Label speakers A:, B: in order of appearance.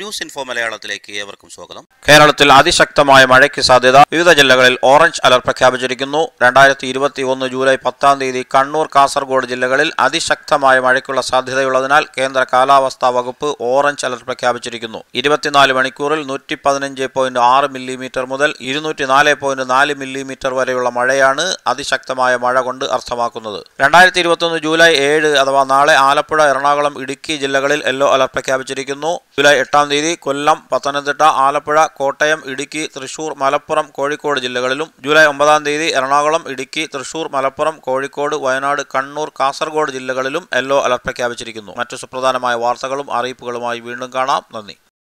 A: news info മലയാളത്തിലേക്ക് ഏവർക്കും സ്വാഗതം
B: കേരളത്തിൽ അതിശക്തമായ മഴയ്ക്ക് സാധ്യത വിവിധ ജില്ലകളിൽ ഓറഞ്ച് അലർട്ട് പ്രഖ്യാപിച്ചിരിക്കുന്നു രണ്ടായിരത്തി ഇരുപത്തി ഒന്ന് ജൂലൈ പത്താം തീയതി കണ്ണൂർ കാസർഗോഡ് ജില്ലകളിൽ അതിശക്തമായ മഴയ്ക്കുള്ള സാധ്യതയുള്ളതിനാൽ കേന്ദ്ര കാലാവസ്ഥാ വകുപ്പ് ഓറഞ്ച് അലർട്ട് പ്രഖ്യാപിച്ചിരിക്കുന്നു ഇരുപത്തിനാല് മണിക്കൂറിൽ നൂറ്റി പതിനഞ്ച് പോയിന്റ് ആറ് മില്ലിമീറ്റർ മുതൽ ഇരുന്നൂറ്റി നാല് പോയിന്റ് നാല് മില്ലിമീറ്റർ വരെയുള്ള മഴയാണ് അതിശക്തമായ മഴ കൊണ്ട് അർത്ഥമാക്കുന്നത് രണ്ടായിരത്തി ഇരുപത്തൊന്ന് ജൂലൈ ഏഴ് അഥവാ നാളെ ആലപ്പുഴ എറണാകുളം ഇടുക്കി ജില്ലകളിൽ യെല്ലോ അലർട്ട് പ്രഖ്യാപിച്ചിരിക്കുന്നു ജൂലൈ എട്ടാം തീയതി കൊല്ലം പത്തനംതിട്ട ആലപ്പുഴ കോട്ടയം ഇടുക്കി തൃശൂർ മലപ്പുറം കോഴിക്കോട് ജില്ലകളിലും ജൂലൈ ഒമ്പതാം തീയതി എറണാകുളം ഇടുക്കി തൃശൂർ മലപ്പുറം കോഴിക്കോട് വയനാട് കണ്ണൂർ കാസർഗോഡ് ജില്ലകളിലും യെല്ലോ അലർട്ട് പ്രഖ്യാപിച്ചിരിക്കുന്നു മറ്റു സുപ്രധാനമായ വാർത്തകളും അറിയിപ്പുകളുമായി വീണ്ടും കാണാം നന്ദി